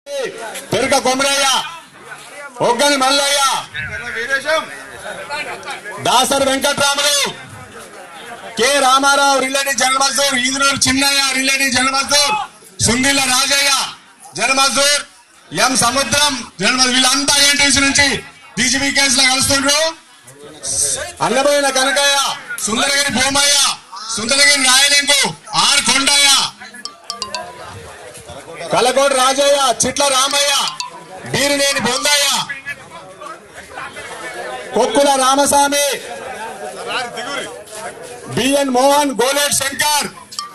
పెరుక Komaraiah Oggani Mallaiah Dasari Venkatramulu K Ramarao రిలేటి జనమజూర్ ఈదునూరు చిన్నయ్య రిలేటి జనమజూర్ సుందిల్ల రాజయ్య జనమజూర్ ఎం సముద్రం జనమజూర్ వీళ్ళంతా ఏంటి నుంచి డీజీపీ కేసులో కలుస్తుండ్రు అన్నబోయిన కనకయ్య సుందరగిరి భూమయ్య సుందరగిరి నాయలింగు ఆర్ కొండయ్య కలకోటి రాజయ్య చిట్ల రామయ్య బీరినేని బొందయ్య కొక్కుల రామస్వామి బిఎన్ మోహన్ గోలేట్ శంకర్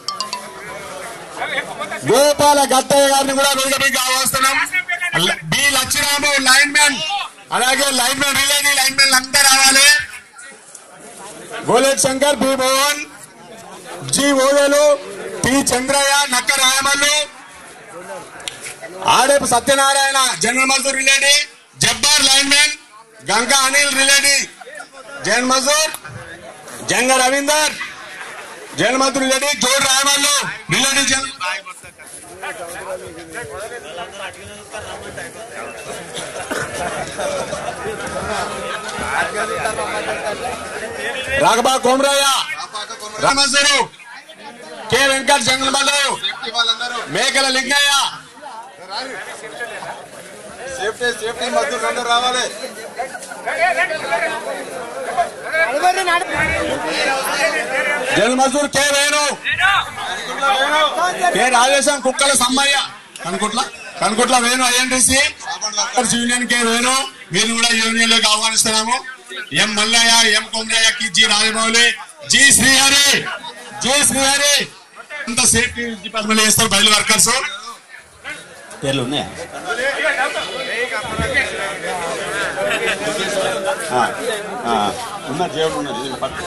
గోపాల గట్టయ్య గారిని కూడా వేదికపైకి ఆహ్వానిస్తున్నాం బి లచ్చిరాము లైన్ మ్యాన్ అలాగే లైన్ మ్యాన్ రిలేని లైన్ మ్యాన్ అంతా రావాలి Golet Shankar B Mohan G ఓవేలు T Chandraiah Nakka Rayamallu Adepu Satyanarayana general మజూర్ రిలేటి జబ్బార్ లైన్ మ్యాన్ గంగా అనిల్ రిలేటి జన్ మజూర్ జంగ రవీందర్ జన్ మజూర్ రిలేటి జోడ్ రాయమల్లు రిలేటి జన్ రాఘబా కోమరయ్య రామసరు కె వెంకట్ జంగల్ మల్లు మేకల లింగయ్య సేఫ్టీ సేఫ్టీ మద్దతు అందరూ రావాలి జనరల్ మజూర్ K Venu K Rajesham Kukkala Sammaiah Kanukuntla Kanukuntla Venu INTUC union K Venu మీరు కూడా యూనియన్ లోకి ఆహ్వానిస్తున్నాము ఎం మల్లయ్య ఎం కొమరయ్య కి G Rajamouli G Srihari G Srihari అంత సేఫ్టీ డిపార్ట్మెంట్ చేస్తారు బయలు వర్కర్స్ పేర్లు ఉన్నాయా ఉన్నారు దేవుడు ఉన్నారు